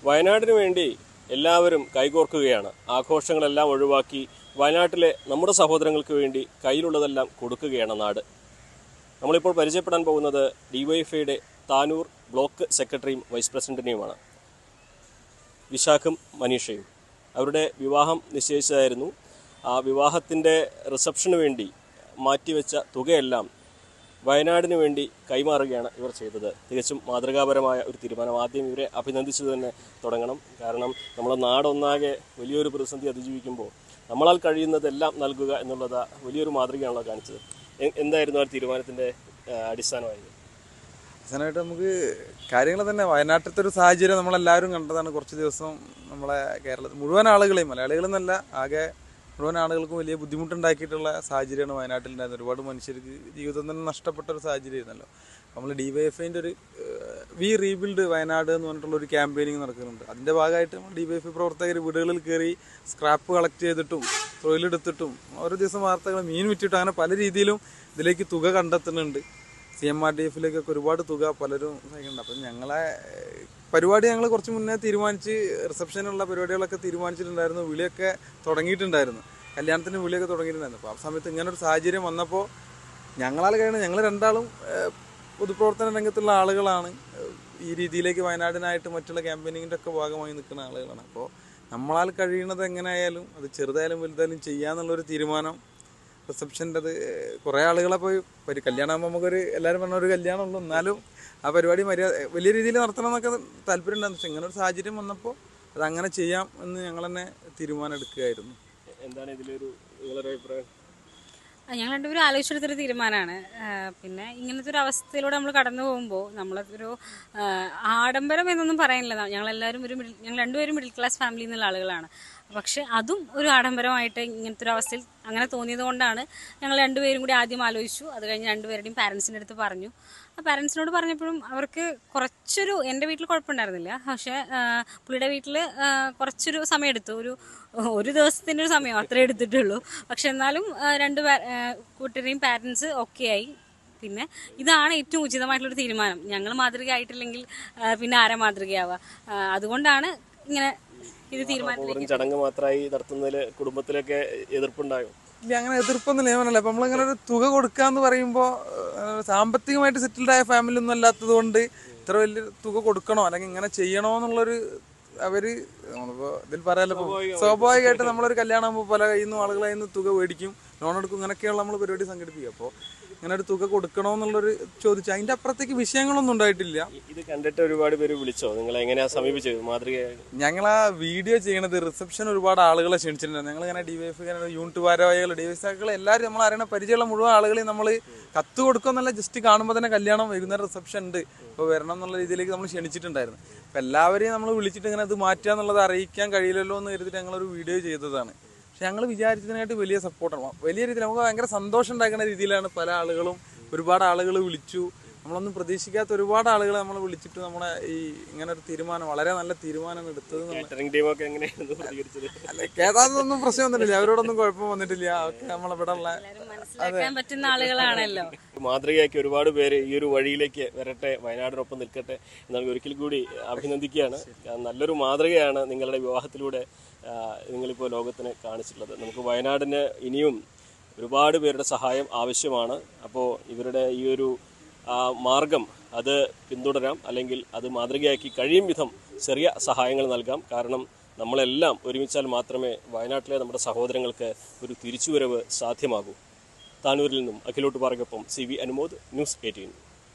വയനാടിന് വേണ്ടി എല്ലാവരും കൈകോർക്കുകയാണ് ആഘോഷങ്ങളെല്ലാം ഒഴിവാക്കി വയനാട്ടിലെ നമ്മുടെ സഹോദരങ്ങൾക്ക് വേണ്ടി കയ്യിലുള്ളതെല്ലാം കൊടുക്കുകയാണ് നാട് നമ്മളിപ്പോൾ പരിചയപ്പെടാൻ പോകുന്നത് ഡിവൈഎഫ്ഐയുടെ താനൂർ ബ്ലോക്ക് സെക്രട്ടറിയും വൈസ് പ്രസിഡന്റിനെയുമാണ് വിശാഖും മനീഷയും അവരുടെ വിവാഹം നിശ്ചയിച്ചതായിരുന്നു ആ വിവാഹത്തിൻ്റെ റിസപ്ഷന് വേണ്ടി മാറ്റിവെച്ച തുകയെല്ലാം വയനാടിന് വേണ്ടി കൈമാറുകയാണ് ഇവർ ചെയ്തത് തികച്ചും മാതൃകാപരമായ ഒരു തീരുമാനം ആദ്യം ഇവരെ അഭിനന്ദിച്ചു തന്നെ തുടങ്ങണം കാരണം നമ്മുടെ നാടൊന്നാകെ വലിയൊരു പ്രതിസന്ധി അതിജീവിക്കുമ്പോൾ നമ്മളാൽ കഴിയുന്നതെല്ലാം നൽകുക എന്നുള്ളത് വലിയൊരു മാതൃകയാണല്ലോ കാണിച്ചത് എ- എന്തായിരുന്നു ആ തീരുമാനത്തിൻ്റെ അടിസ്ഥാനമായത് അവസാനമായിട്ട് നമുക്ക് കാര്യങ്ങൾ തന്നെ വയനാട്ടിലത്തെ ഒരു സാഹചര്യം നമ്മളെല്ലാവരും കണ്ടതാണ് കുറച്ച് ദിവസം നമ്മളെ കേരളത്തിൽ മുഴുവൻ ആളുകളെയും മലയാളികളെന്നല്ല ആകെ മുഴുവൻ ആളുകൾക്കും വലിയ ബുദ്ധിമുട്ടുണ്ടാക്കിയിട്ടുള്ള സാഹചര്യമാണ് വയനാട്ടിലുണ്ടായിരുന്നത് ഒരുപാട് മനുഷ്യർക്ക് ജീവിതം തന്നെ നഷ്ടപ്പെട്ട ഒരു സാഹചര്യമായിരുന്നല്ലോ നമ്മൾ ഡി വൈ എഫ് ഐൻ്റെ ഒരു വി റീബിൽഡ് വയനാട് എന്ന് പറഞ്ഞിട്ടുള്ള ഒരു ക്യാമ്പയിനിങ് നടക്കുന്നുണ്ട് അതിൻ്റെ ഭാഗമായിട്ട് നമ്മൾ ഡി വൈ എഫ് ഐ പ്രവർത്തകർ വീടുകളിൽ കയറി സ്ക്രാപ്പ് കളക്ട് ചെയ്തിട്ടും തൊഴിലെടുത്തിട്ടും ഓരോ ദിവസം വാർത്തകൾ മീൻ വിറ്റിട്ടും അങ്ങനെ പല രീതിയിലും ഇതിലേക്ക് തുക കണ്ടെത്തുന്നുണ്ട് സി എം ആർ ഡി എഫിലേക്കൊക്കെ ഒരുപാട് തുക പലരും സഹിക്കുന്നുണ്ട് അപ്പം ഞങ്ങളെ ഏഹ്, പരിപാടി ഞങ്ങൾ കുറച്ച് മുന്നേ തീരുമാനിച്ച് റിസപ്ഷനുള്ള പരിപാടികളൊക്കെ തീരുമാനിച്ചിട്ടുണ്ടായിരുന്നു വിളിയൊക്കെ തുടങ്ങിയിട്ടുണ്ടായിരുന്നു കല്യാണത്തിന് വിളിയൊക്കെ തുടങ്ങിയിട്ടുണ്ടായിരുന്നു അപ്പോൾ ആ സമയത്ത് ഇങ്ങനെ ഒരു സാഹചര്യം വന്നപ്പോൾ ഞങ്ങളാൽ കഴിയണം ഞങ്ങൾ രണ്ടാളും ഏഹ്, പൊതുപ്രവർത്തന രംഗത്തുള്ള ആളുകളാണ് ഏഹ്, ഈ രീതിയിലേക്ക് വയനാടിനായിട്ട് മറ്റുള്ള ക്യാമ്പയിനിങ്ങിൻ്റെ ഒക്കെ ഭാഗമായി നിൽക്കുന്ന ആളുകളാണ് അപ്പോൾ നമ്മളാൽ കഴിയുന്നത് എങ്ങനെയായാലും അത് ചെറുതായാലും വലുതായാലും ചെയ്യാന്നുള്ളൊരു തീരുമാനം റിസപ്ഷൻ്റെ അത് കുറേ ആളുകളെ പോയി ഒരു കല്യാണം ആകുമ്പോൾ നമുക്കൊരു എല്ലാവരും പറഞ്ഞ ഒരു കല്യാണം ഉള്ളൂ എന്നാലും ആ പരിപാടി മര്യാദ വലിയ രീതിയിൽ നടത്തണം എന്നൊക്കെ താല്പര്യം ഉണ്ടായിരുന്നു പക്ഷെ ഇങ്ങനെ ഒരു സാഹചര്യം വന്നപ്പോൾ അത് അങ്ങനെ ചെയ്യാം എന്ന് ഞങ്ങൾ തന്നെ തീരുമാനം എടുക്കുകയായിരുന്നു എന്താണ് ഇതിലൊരു നിങ്ങളുടെ അഭിപ്രായം ആ, ഞങ്ങൾ രണ്ടുപേരും ആലോചിച്ചെടുത്തൊരു തീരുമാനമാണ് പിന്നെ ഇങ്ങനത്തെ ഒരു അവസ്ഥയിലൂടെ നമ്മൾ കടന്നു പോകുമ്പോൾ നമ്മളൊരു ആ, ആഡംബരം എന്നൊന്നും പറയാനില്ല ഞങ്ങളെല്ലാവരും ഒരു മിഡിൽ ഞങ്ങൾ രണ്ടുപേരും മിഡിൽ ക്ലാസ് ഫാമിലിയിൽ നിന്നുള്ള ആളുകളാണ് പക്ഷെ അതും ഒരു ആഡംബരമായിട്ട് ഇങ്ങനത്തെ ഒരു അവസ്ഥയിൽ അങ്ങനെ തോന്നിയത് കൊണ്ടാണ് ഞങ്ങൾ രണ്ടുപേരും കൂടി ആദ്യം ആലോചിച്ചു അത് കഴിഞ്ഞ് രണ്ടുപേരുടെയും പാരൻസിൻ്റെ അടുത്ത് പറഞ്ഞു ആ പാരൻസിനോട് പറഞ്ഞപ്പോഴും അവർക്ക് കുറച്ചൊരു എൻ്റെ വീട്ടിൽ കുഴപ്പമുണ്ടായിരുന്നില്ല പക്ഷേ ആ, പുള്ളിയുടെ വീട്ടിൽ കുറച്ചൊരു സമയം എടുത്തു ഒരു ഒരു ദിവസത്തിൻ്റെ ഒരു സമയം അത്രേ എടുത്തിട്ടുള്ളൂ പക്ഷെ എന്നാലും ആ, രണ്ട് പാ- ആ, കൂട്ടരെയും പാരൻസ് ഓക്കെ ആയി പിന്നെ ഇതാണ് ഏറ്റവും ഉചിതമായിട്ടുള്ളൊരു തീരുമാനം ഞങ്ങൾ മാതൃക ആയിട്ടില്ലെങ്കിൽ ആ, പിന്നെ ആരാ മാതൃകയാവുക ആ, അതുകൊണ്ടാണ് ഇങ്ങനെ ഇത് തീരുമാനത്തിലേക്ക് വെറും ചടങ്ങ് മാത്രമായി നടത്തുന്നതിൽ കുടുംബത്തിലൊക്കെ എതിർപ്പുണ്ടാകും ഇല്ല അങ്ങനെ എതിർപ്പൊന്നുമില്ല ഞാൻ പറഞ്ഞല്ലോ അപ്പം നമ്മളിങ്ങനെ ഒരു തുക കൊടുക്കാന്ന് പറയുമ്പോൾ സാമ്പത്തികമായിട്ട് സെറ്റിൽഡ് ആയ ഫാമിലി ഒന്നും അല്ലാത്തത് കൊണ്ട് ഇത്ര വലിയ തുക കൊടുക്കണോ അല്ലെങ്കിൽ ഇങ്ങനെ ചെയ്യണോ എന്നുള്ളൊരു അവര് നമ്മളിപ്പോ ഇതിൽ പറയാലോ ഇപ്പൊ സ്വാഭാവികമായിട്ട് നമ്മളൊരു കല്യാണം ആകുമ്പോൾ പല കയ്യിൽ നിന്നും ആളുകളെ നിന്ന് തുക മേടിക്കും ലോൺ എടുക്കും ഇങ്ങനെയൊക്കെയുള്ള നമ്മൾ പരിപാടി സംഘടിപ്പിക്കുക അപ്പോൾ ഇങ്ങനെ ഒരു തുക കൊടുക്കണോ എന്നുള്ളൊരു ചോദിച്ചു അതിന്റെ അപ്പുറത്തേക്ക് വിഷയങ്ങളൊന്നും ഉണ്ടായിട്ടില്ല ഇത് കണ്ടിട്ട് ഒരുപാട് പേര് വിളിച്ചോ നിങ്ങൾ എങ്ങനെയാ സമീപിച്ചത് മാതൃകയായി ഞങ്ങൾ ആ വീഡിയോ ചെയ്യണത് റിസപ്ഷൻ ഒരുപാട് ആളുകളെ ക്ഷണിച്ചിട്ടുണ്ട് ഞങ്ങൾ ഇങ്ങനെ ഡിവൈഫ് യൂണിറ്റ് ഭാരവാഹികൾ ഡിവൈസാക്കൾ എല്ലാവരും നമ്മൾ അറിയണ പരിചയമുള്ള മുഴുവൻ ആളുകളെയും നമ്മൾ കത്ത് കൊടുക്കുമെന്നല്ല ജസ്റ്റ് കാണുമ്പോൾ തന്നെ കല്യാണം വൈകുന്നേരം റിസപ്ഷൻ ഉണ്ട് ഇപ്പോൾ വരണം എന്നുള്ള രീതിയിലേക്ക് നമ്മൾ ക്ഷണിച്ചിട്ടുണ്ടായിരുന്നു അപ്പോൾ എല്ലാവരെയും നമ്മൾ വിളിച്ചിട്ട് ഇങ്ങനെ അത് മാറ്റുക എന്നുള്ളത് അറിയിക്കാൻ കഴിയില്ലല്ലോ എന്ന് കരുതിയിട്ട് ഞങ്ങളൊരു വീഡിയോ ചെയ്തതാണ് പക്ഷെ ഞങ്ങൾ വിചാരിച്ചതിനായിട്ട് വലിയ സപ്പോർട്ടാണ് വലിയ രീതിയിൽ നമുക്ക് ഭയങ്കര സന്തോഷം ഉണ്ടാക്കുന്ന രീതിയിലാണ് പല ആളുകളും ഒരുപാട് ആളുകൾ വിളിച്ചു നമ്മളൊന്നും പ്രതീക്ഷിക്കാത്ത ഒരുപാട് ആളുകളെ നമ്മൾ വിളിച്ചിട്ട് നമ്മുടെ ഈ ഇങ്ങനെ ഒരു തീരുമാനം വളരെ നല്ല തീരുമാനം എടുത്തത് നമ്മൾ കാറ്ററിംഗ് ടീമൊക്കെ എങ്ങനെയായിരുന്നു പ്രതികരിച്ചത് അല്ല കേതാതൊന്നും പ്രശ്നമൊന്നുമില്ല അവരോടൊന്നും കുഴപ്പമൊന്നുമില്ല ഒക്കെ നമ്മളിവിടെ ഉള്ള എല്ലാവരും മനസ്സിലാക്കാൻ പറ്റുന്ന ആളുകളാണല്ലോ മാതൃകയാക്കി ഒരുപാട് പേര് ഈ ഒരു വഴിയിലേക്ക് വരട്ടെ വയനാടിനൊപ്പം നിൽക്കട്ടെ എന്നാൽ ഒരിക്കൽ കൂടി അഭിനന്ദിക്കുകയാണ് കാരണം നല്ലൊരു മാതൃകയാണ് നിങ്ങളുടെ വിവാഹത്തിലൂടെ ആ, നിങ്ങളിപ്പോൾ ലോകത്തിന് കാണിച്ചിട്ടുള്ളത് നമുക്ക് വയനാടിന് ഇനിയും ഒരുപാട് പേരുടെ സഹായം ആവശ്യമാണ് അപ്പോൾ ഇവരുടെ ഈ ഒരു ആ, മാർഗം അത് പിന്തുടരാം അല്ലെങ്കിൽ അത് മാതൃകയാക്കി കഴിയും വിധം ചെറിയ സഹായങ്ങൾ നൽകാം കാരണം നമ്മളെല്ലാം ഒരുമിച്ചാൽ മാത്രമേ വയനാട്ടിലെ നമ്മുടെ സഹോദരങ്ങൾക്ക് ഒരു തിരിച്ചുവരവ് സാധ്യമാകൂ താനൂരിൽ നിന്നും അഖിലോട്ട് പാറയ്ക്കൊപ്പം C V Anumod news eighteen